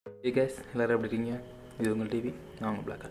ஏ case எல்லோரும் எப்படி இருக்கீங்க இது உங்கள் டிவி நான் உங்கள் பிளாக்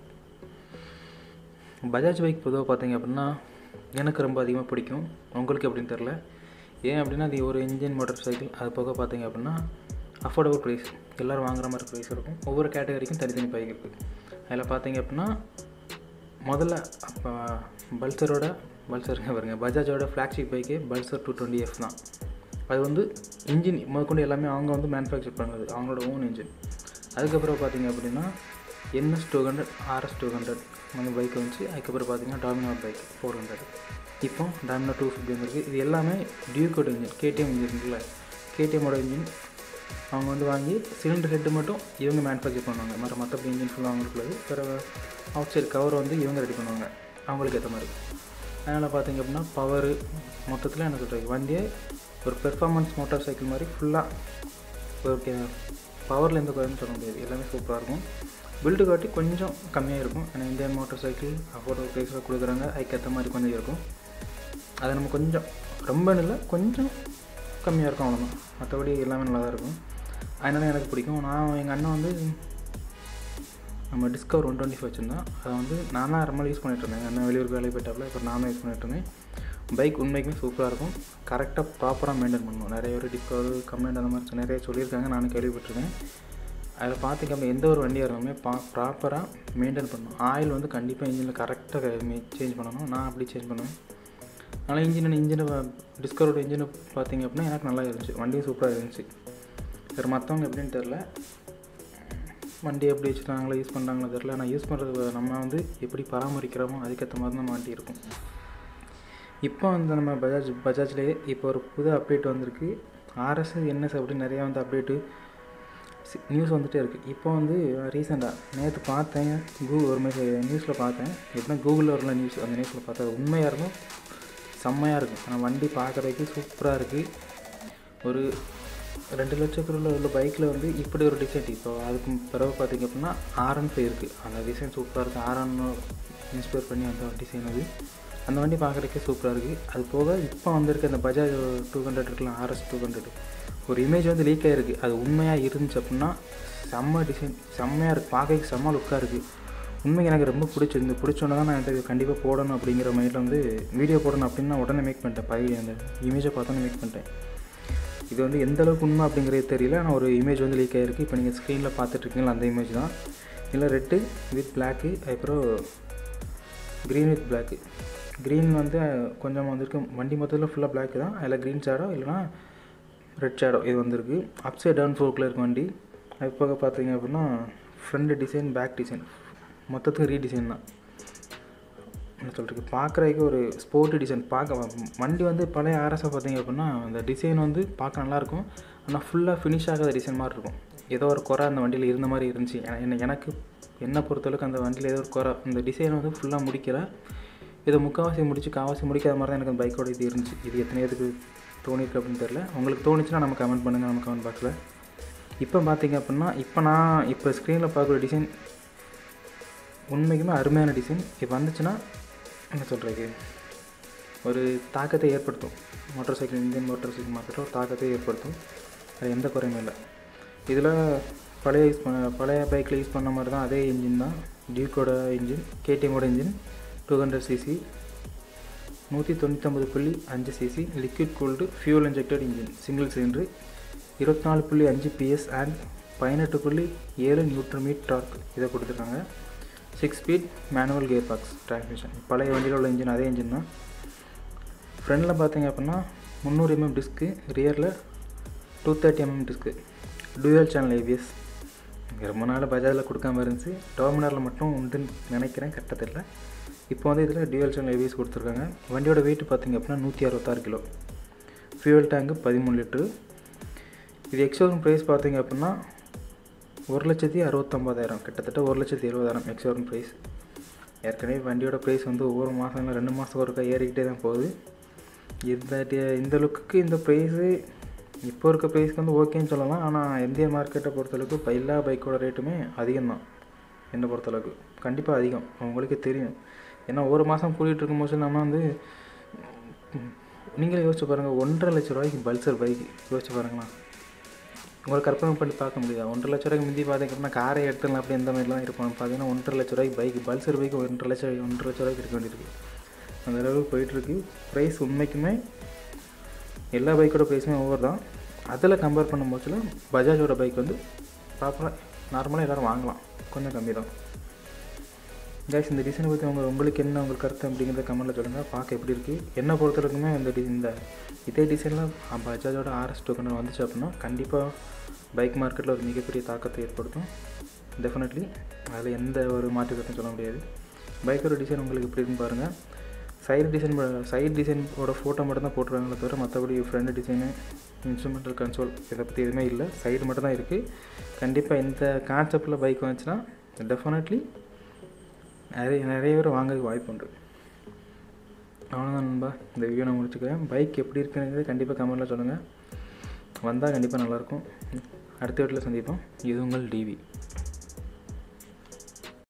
பஜாஜ் பைக் பொதுவாக பார்த்தீங்க அப்படின்னா எனக்கு ரொம்ப அதிகமாக பிடிக்கும் உங்களுக்கு எப்படின்னு தெரில ஏன் அப்படின்னா அது ஒரு இன்ஜின் மோட்டார் சைக்கிள் அது போக பார்த்தீங்க அப்படின்னா அஃபோர்டபுள் ப்ரைஸ் எல்லோரும் வாங்குற மாதிரி ப்ரைஸ் இருக்கும் ஒவ்வொரு கேட்டகரிக்கும் தனித்தனி பைக் இருக்குது அதில் பார்த்தீங்க அப்படின்னா முதல்ல அப்போ பல்சரோட பல்சருங்க பாருங்க பஜாஜோட ஃப்ளாக்ஷிப் பைக்கே பல்சர் டூ டுவெண்ட்டி எஃப் தான் அது வந்து இன்ஜின் முதற்கொண்டு எல்லாமே அவங்க வந்து மேனுஃபேக்சர் பண்ணுறது அவங்களோட ஓன் இன்ஜின் அதுக்கப்புறம் பார்த்தீங்க அப்படின்னா NS two hundred RS two hundred அந்த பைக் வந்துச்சு அதுக்கப்புறம் பார்த்தீங்கன்னா டாமினார் பைக் ஃபோர் ஹண்ட்ரட் இப்போ டாமினார் டூ ஃபிஃப்டி வந்துருக்கு இது எல்லாமே டியூக்கோட இன்ஜின் கேடிஎம் இன்ஜின் இருக்குல்ல கேடிஎம்மோட இன்ஜின் அவங்க வந்து வாங்கி சிலிண்டர் ஹெட்டு மட்டும் இவங்க மேனுஃபேக்சர் பண்ணுவாங்க மற்ற மற்றபடி இன்ஜின் ஃபுல்லாக அவங்களுக்குள்ளது பிறகு அவுட் சைட் கவர் வந்து இவங்க ரெடி பண்ணுவாங்க அவங்களுக்கு ஏற்ற மாதிரி அதனால் பார்த்தீங்க அப்படின்னா பவரு மொத்தத்தில் என்ன சொல்கிறது வண்டியை ஒரு பெர்ஃபார்மன்ஸ் மோட்டார் சைக்கிள் மாதிரி ஃபுல்லாக ஓகே பவரில் எந்த குறையும் சொல்ல முடியாது எல்லாமே சூப்பராக இருக்கும் பில்டு காட்டி கொஞ்சம் கம்மியாக இருக்கும் ஏன்னா இந்தியன் மோட்டார் சைக்கிள் அஃபோர்டபுள் ப்ரைஸில் கொடுக்குறாங்க அதுக்கேற்ற மாதிரி கொஞ்சம் இருக்கும் அது நம்ம கொஞ்சம் ரொம்ப இல்லை கொஞ்சம் கம்மியாக இருக்கும் அவ்வளோதான் மற்றபடி எல்லாமே நல்லா தான் இருக்கும் அதனால எனக்கு பிடிக்கும் நான் எங்கள் அண்ணன் வந்து நம்ம டிஸ்கவர் ஒன் டுவெண்ட்டி ஃபைவ் வச்சுருந்தோம் அதை வந்து நான் தான் ரொம்ப யூஸ் பண்ணிட்டு இருந்தேன் அண்ணன் வெளியூர் வேலைக்கு போயிட்டாப்புல இப்போ நான் தான் யூஸ் பண்ணிட்டு இருந்தேன் பைக் உண்மைக்குமே சூப்பராக இருக்கும் கரெக்டாக ப்ராப்பராக மெயின்டைன் பண்ணணும் நிறைய பேர் டிஸ்கவர் கம்ப்ளைண்ட் அந்த மாதிரி நிறைய சொல்லியிருக்காங்க நானும் கேள்விப்பட்டிருக்கேன் அதில் பார்த்திங்க எந்த ஒரு வண்டியாக இருந்தாலுமே பா ப்ராப்பராக மெயின்டைன் பண்ணணும் ஆயில் வந்து கண்டிப்பாக இன்ஜினில் கரெக்டாக சேஞ்ச் பண்ணணும் நான் அப்படி சேஞ்ச் பண்ணுவேன் அதனால் இன்ஜின் இன்ஜினை டிஸ்கவரோட இன்ஜினை பார்த்தீங்க அப்படின்னா எனக்கு நல்லா இருந்துச்சு வண்டியும் சூப்பராக இருந்துச்சு சரி மற்றவங்க எப்படின்னு தெரில வண்டி எப்படி வச்சுருக்காங்களோ யூஸ் பண்ணுறாங்களோ தெரில நான் யூஸ் பண்ணுறது நம்ம வந்து எப்படி பராமரிக்கிறோமோ அதுக்கேற்ற மாதிரி தான் வண்டி இருக்கும் இப்போ வந்து நம்ம பஜாஜ் பஜாஜ்லேயே இப்போ ஒரு புது அப்டேட் வந்திருக்கு ஆர்எஸ் என்எஸ் அப்படின்னு நிறையா வந்து அப்டேட்டு நியூஸ் வந்துகிட்டே இருக்குது இப்போ வந்து ரீசெண்டாக நேற்று பார்த்தேன் கூ ஒரு மாதிரி நியூஸில் பார்த்தேன் எப்படின்னா கூகுளில் வரல நியூஸ் அந்த நியூஸில் பார்த்தா அது உண்மையாக இருக்கும் செம்மையாக இருக்கும் ஆனால் வண்டி பார்க்குறதுக்கு சூப்பராக இருக்குது ஒரு ரெண்டு லட்சத்துக்குள்ள உள்ள பைக்கில் வந்து இப்படி ஒரு டிசைன் இப்போ அதுக்கு பிறகு பார்த்திங்க அப்படின்னா ஆர்என் ஃபைவ் இருக்குது அந்த டிசைன் சூப்பராக இருக்குது ஆர்என் இன்ஸ்பயர் பண்ணி அந்த டிசைன் அது அந்த வண்டி பார்க்குறதுக்கே சூப்பராக இருக்குது அது போக இப்போ வந்திருக்க அந்த பஜாஜ் டூ ஹண்ட்ரட் இருக்கலாம் ஆர்எஸ் டூ ஹண்ட்ரட் ஒரு இமேஜ் வந்து லீக் ஆகிருக்கு அது உண்மையாக இருந்துச்சு அப்படின்னா செம்ம டிசைன் செம்மையாக இருக்குது பார்க்கறதுக்கு செம்ம லுக்காக இருக்குது உண்மைக்கு எனக்கு ரொம்ப பிடிச்சிருந்து பிடிச்சோன்னே தான் நான் இது கண்டிப்பாக போடணும் அப்படிங்கிற மைண்டில் வந்து வீடியோ போடணும் அப்படின்னு நான் உடனே மேக் பண்ணிட்டேன் பை அந்த இமேஜை பார்த்தோன்னே மேக் பண்ணிட்டேன் இது வந்து எந்த அளவுக்கு உண்மை அப்படிங்கிறது தெரியல ஆனால் ஒரு இமேஜ் வந்து லீக் ஆகிருக்கு இப்போ நீங்கள் ஸ்க்ரீனில் பார்த்துட்ருக்கீங்களா அந்த இமேஜ் தான் இல்லை ரெட்டு வித் பிளாக்கு அதுக்கப்புறம் க்ரீன் வித் பிளாக்கு க்ரீன் வந்து கொஞ்சம் வந்திருக்கு வண்டி மொத்தத்தில் ஃபுல்லாக பிளாக் தான் அதில் க்ரீன் ஷேடோ இல்லைனா ரெட் ஷேடோ இது வந்திருக்கு அப்சைட் டவுன் ஃபோக்கில் இருக்க வண்டி அது போக பார்த்தீங்க அப்படின்னா ஃப்ரண்ட் டிசைன் பேக் டிசைன் மொத்தத்துக்கு ரீடிசைன் தான் என்ன சொல்கிறது பார்க்குறதுக்கு ஒரு ஸ்போர்ட்டி டிசைன் பார்க்க வண்டி வந்து பழைய ஆர்எஸை பார்த்தீங்க அப்படின்னா அந்த டிசைன் வந்து பார்க்க நல்லாயிருக்கும் ஆனால் ஃபுல்லாக ஃபினிஷ் ஆகாத டிசைன் மாதிரி இருக்கும் ஏதோ ஒரு குறை அந்த வண்டியில் இருந்த மாதிரி இருந்துச்சு என்ன எனக்கு என்னை பொறுத்தளவுக்கு அந்த வண்டியில் ஏதோ ஒரு குறை அந்த டிசைன் வந்து ஃபுல்லாக முடிக்கல இதை முக்கால்வாசி முடிச்சு காவாசி முடிக்காத மாதிரி தான் எனக்கு அந்த பைக்கோட இது இருந்துச்சு இது எத்தனை இதுக்கு தோணிருக்கு அப்படின்னு தெரில உங்களுக்கு தோணுச்சுன்னா நம்ம கமெண்ட் பண்ணுங்கள் நம்ம கமெண்ட் பாக்ஸில் இப்போ பார்த்தீங்க அப்படின்னா இப்போ நான் இப்போ ஸ்க்ரீனில் பார்க்குற டிசைன் உண்மைக்குமே அருமையான டிசைன் இப்போ வந்துச்சுன்னா என்ன சொல்கிறது ஒரு தாக்கத்தை ஏற்படுத்தும் motorcycle Indian motorcycle மார்க்கெட்டில் ஒரு தாக்கத்தை ஏற்படுத்தும் அது எந்த குறையுமே இல்லை இதில் பழைய யூஸ் பண்ண பழைய பைக்கில் யூஸ் பண்ண மாதிரி தான் அதே இன்ஜின் தான் டியூக்கோட இன்ஜின் கேடிஎம்மோட இன்ஜின் டூ ஹண்ட்ரட் சிசி நூற்றி தொண்ணூற்றம்பது புள்ளி அஞ்சு CC liquid cooled fuel injected engine single cylinder இருபத்தி நாலு புள்ளி அஞ்சு பிஎஸ் அண்ட் பதினெட்டு புள்ளி ஏழு நியூட்ரன் மீட் டார்க் இதை கொடுத்துருக்காங்க six speed manual gear box transmission பழைய வண்டியில் உள்ள இன்ஜின் அதே இன்ஜின் தான் ஃப்ரண்டில் பார்த்தீங்க அப்படின்னா முந்நூறு எம்எம் டிஸ்க்கு ரியரில் two thirty mm disc dual channel ABS ரொம்ப நாள் பஜாஜில் கொடுக்காம இருந்துச்சு டோமினாரில் மட்டும் உண்டுன்னு நினைக்கிறேன் கரெக்டாக இப்போ வந்து இதில் டியூவல் சேனல் ஏபிஎஸ் கொடுத்துருக்காங்க வண்டியோட வெயிட் பார்த்திங்க அப்படின்னா நூற்றி அறுபத்தாறு கிலோ ஃபியூவல் டேங்கு பதிமூணு லிட்ரு இது எக்ஸோரூம் ப்ரைஸ் பார்த்திங்க அப்படின்னா ஒரு லட்சத்தி அறுபத்தொம்பதாயிரம் கிட்டத்தட்ட ஒரு லட்சத்தி எழுபதாயிரம் எக்ஸோரூம் ப்ரைஸ் ஏற்கனவே வண்டியோட ப்ரைஸ் வந்து ஒவ்வொரு மாதம் இல்லை ரெண்டு மாதத்துக்கு ஒருக்கா ஏறிக்கிட்டே தான் போகுது இந்த இந்த லுக்குக்கு இந்த ப்ரைஸு இப்போ இருக்க ப்ரைஸ்க்கு வந்து ஓகேன்னு சொல்லலாம் ஆனால் இந்திய மார்க்கெட்டை பொறுத்தளவுக்கு இப்போ எல்லா பைக்கோட ரேட்டுமே அதிகம்தான் என்னை பொறுத்தளவுக்கு கண்டிப்பாக அதிகம் உங்களுக்கே தெரியும் ஏன்னா ஒரு மாதம் கூட்டிகிட்டு இருக்கும்போது நம்ம வந்து நீங்களே யோசிச்சு பாருங்கள் ஒன்றரை லட்ச ரூபாய்க்கு பல்சர் பைக் யோசிச்சு பாருங்களேன் உங்களுக்கு கற்பனை பண்ணி பார்க்க முடியுதா ஒன்றரை லட்ச ரூபாய்க்கு முந்தி பார்த்தீங்கன்னா காரை எடுத்துடலாம் அப்படி இந்த மாதிரிலாம் இருக்கும் பார்த்தீங்கன்னா ஒன்றரை லட்ச ரூபாய்க்கு பைக் பல்சர் பைக் ஒன்றரை லட்சம் ஒன்றரை லட்ச ரூபாய்க்கு இருக்க வேண்டியிருக்கு அந்த அளவுக்கு போயிட்டுருக்கு ப்ரைஸ் உண்மைக்குமே எல்லா பைக்கோட ப்ரைஸுமே ஓவர் தான் அதில் கம்பேர் பண்ணும்போதுல பஜாஜோட பைக் வந்து ப்ராப்பராக நார்மலாக எல்லோரும் வாங்கலாம் கொஞ்சம் கம்மி தான் கேஸ் இந்த டிசைனை பற்றி உங்க உங்களுக்கு என்ன உங்களுக்கு கருத்து அப்படிங்கிறத கமெண்ட்டில் சொல்லுங்கள் பார்க்க எப்படி இருக்குது என்ன பொறுத்தவரைக்குமே இந்த டி இந்த இதே டிசைனில் பஜாஜோட ஆர்எஸ் டோக்கன் வந்துச்சு அப்படின்னா கண்டிப்பாக பைக் மார்க்கெட்டில் ஒரு மிகப்பெரிய தாக்கத்தை ஏற்படுத்தும் டெஃபினெட்லி அதில் எந்த ஒரு மாற்று கருத்தும் சொல்ல முடியாது பைக்கோட டிசைன் உங்களுக்கு எப்படி இருக்குன்னு பாருங்கள் சைடு டிசைன் சைடு டிசைனோட ஃபோட்டோ மட்டும் தான் போட்டுருவாங்களே தவிர மற்றபடி ஃப்ரண்ட் டிசைனு இன்ஸ்ட்ருமெண்டல் கன்சோல் இதை பற்றி எதுவுமே இல்லை சைடு மட்டும் தான் இருக்குது கண்டிப்பாக இந்த கான்செப்டில் பைக் வந்துச்சுன்னா டெஃபினெட்லி நிறைய நிறைய பேர் வாங்குறதுக்கு வாய்ப்பு உண்டு அவ்வளோதான் நண்பா இந்த வீடியோ நான் முடிச்சுக்கிறேன் பைக் எப்படி இருக்குங்கிறது கண்டிப்பாக கமெண்ட்டில் சொல்லுங்கள் வந்தால் கண்டிப்பாக நல்லாயிருக்கும் அடுத்த வீட்டில் சந்திப்போம் இது உங்கள் டிவி